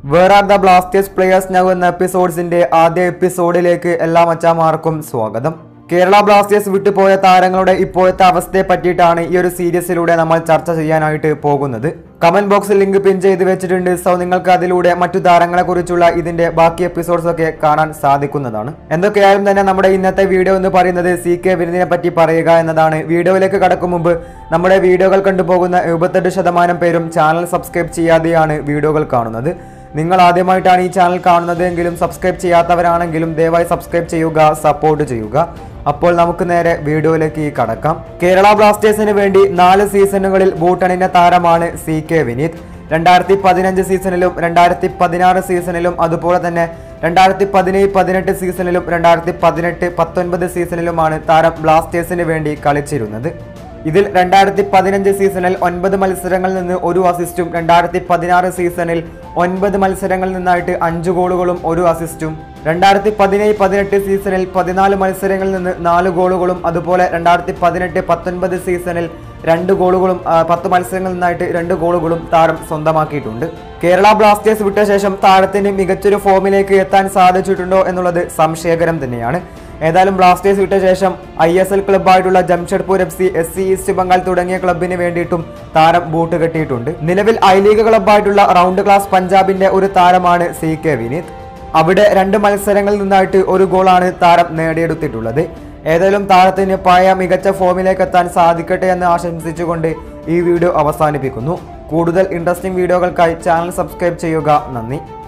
where are the Blasters players now എന്ന എപ്പിസോഡ്സിന്റെ ആദ്യ എപ്പിസോഡിലേക്ക് എല്ലാ മച്ചാമാർക്കും സ്വാഗതം കേരള ബ്ലാസ്റ്റേഴ്സ് വിട്ടുപോയ താരങ്ങളുടെ ഇപ്പോഴത്തെ അവസ്ഥയെ പറ്റിയിട്ടാണ് ഈ ഒരു സീരീസിലൂടെ നമ്മൾ ചർച്ച ചെയ്യാനായിട്ട് പോകുന്നത് കമന്റ് ബോക്സിൽ ലിങ്ക് പിൻ ചെയ്ത് വെച്ചിട്ടുണ്ട് സോ നിങ്ങൾക്ക് അതിലൂടെ മറ്റു താരങ്ങളെ കുറിച്ചുള്ള ഇതിന്റെ ബാക്കി എപ്പിസോഡ്സ് ഒക്കെ കാണാൻ സാധിക്കുന്നതാണ് എന്തൊക്കെയായാലും തന്നെ നമ്മുടെ ഇന്നത്തെ വീഡിയോ എന്ന് പറയുന്നത് സി കെ വിരുന്നിനെ പറ്റി പറയുക എന്നതാണ് വീഡിയോയിലേക്ക് കടക്കും മുമ്പ് നമ്മുടെ വീഡിയോകൾ കണ്ടുപോകുന്ന എഴുപത്തെട്ട് ശതമാനം പേരും ചാനൽ സബ്സ്ക്രൈബ് ചെയ്യാതെയാണ് വീഡിയോകൾ കാണുന്നത് നിങ്ങൾ ആദ്യമായിട്ടാണ് ഈ ചാനൽ കാണുന്നത് എങ്കിലും സബ്സ്ക്രൈബ് ചെയ്യാത്തവരാണെങ്കിലും ദയവായി സബ്സ്ക്രൈബ് ചെയ്യുക സപ്പോർട്ട് ചെയ്യുക അപ്പോൾ നമുക്ക് നേരെ വീഡിയോയിലേക്ക് കടക്കാം കേരള ബ്ലാസ്റ്റേഴ്സിന് വേണ്ടി നാല് സീസണുകളിൽ ബൂട്ടണിന്റെ താരമാണ് സി കെ വിനീത് രണ്ടായിരത്തി പതിനഞ്ച് സീസണിലും രണ്ടായിരത്തി പതിനാറ് സീസണിലും അതുപോലെ തന്നെ രണ്ടായിരത്തി പതിനേഴ് പതിനെട്ട് സീസണിലും രണ്ടായിരത്തി പതിനെട്ട് പത്തൊൻപത് സീസണിലുമാണ് താരം ബ്ലാസ്റ്റേഴ്സിന് വേണ്ടി കളിച്ചിരുന്നത് ഇതിൽ രണ്ടായിരത്തി പതിനഞ്ച് സീസണിൽ ഒൻപത് മത്സരങ്ങളിൽ നിന്ന് ഒരു അസിസ്റ്റും രണ്ടായിരത്തി പതിനാറ് സീസണിൽ ഒൻപത് മത്സരങ്ങളിൽ നിന്നായിട്ട് അഞ്ച് ഗോളുകളും ഒരു അസിസ്റ്റും രണ്ടായിരത്തി പതിനേഴ് പതിനെട്ട് സീസണിൽ പതിനാല് മത്സരങ്ങളിൽ നിന്ന് നാല് ഗോളുകളും അതുപോലെ രണ്ടായിരത്തി പതിനെട്ട് പത്തൊൻപത് സീസണിൽ രണ്ട് ഗോളുകളും ആ, പത്ത് മത്സരങ്ങളിൽ നിന്നായിട്ട് രണ്ട് ഗോളുകളും താരം സ്വന്തമാക്കിയിട്ടുണ്ട് കേരള ബ്ലാസ്റ്റേഴ്സ് വിട്ട ശേഷം താരത്തിന് മികച്ചൊരു ഫോമിലേക്ക് എത്താൻ സാധിച്ചിട്ടുണ്ടോ എന്നുള്ളത് സംശയകരം തന്നെയാണ് ഏതായാലും ബ്ലാസ്റ്റേഴ്സ് വിട്ട ശേഷം ഐ എസ് എൽ ക്ലബ്ബായിട്ടുള്ള Jamshedpur F C S C East Bengal തുടങ്ങിയ ക്ലബിന് വേണ്ടിയിട്ടും താരം ബൂട്ട് കെട്ടിയിട്ടുണ്ട് നിലവിൽ ഐ ലീഗ് ക്ലബ്ബായിട്ടുള്ള റൗണ്ട് ക്ലാസ് പഞ്ചാബിന്റെ ഒരു താരമാണ് സി കെ വിനീത് അവിടെ രണ്ട് മത്സരങ്ങളിൽ നിന്നായിട്ട് ഒരു ഗോളാണ് താരം നേടിയെടുത്തിട്ടുള്ളത് ഏതായാലും താരത്തിന് പഴയ മികച്ച ഫോമിലേക്ക് എത്താൻ സാധിക്കട്ടെ എന്ന് ആശംസിച്ചുകൊണ്ട് ഈ വീഡിയോ അവസാനിപ്പിക്കുന്നു കൂടുതൽ ഇൻട്രസ്റ്റിംഗ് വീഡിയോകൾക്കായി ചാനൽ സബ്സ്ക്രൈബ് ചെയ്യുക നന്ദി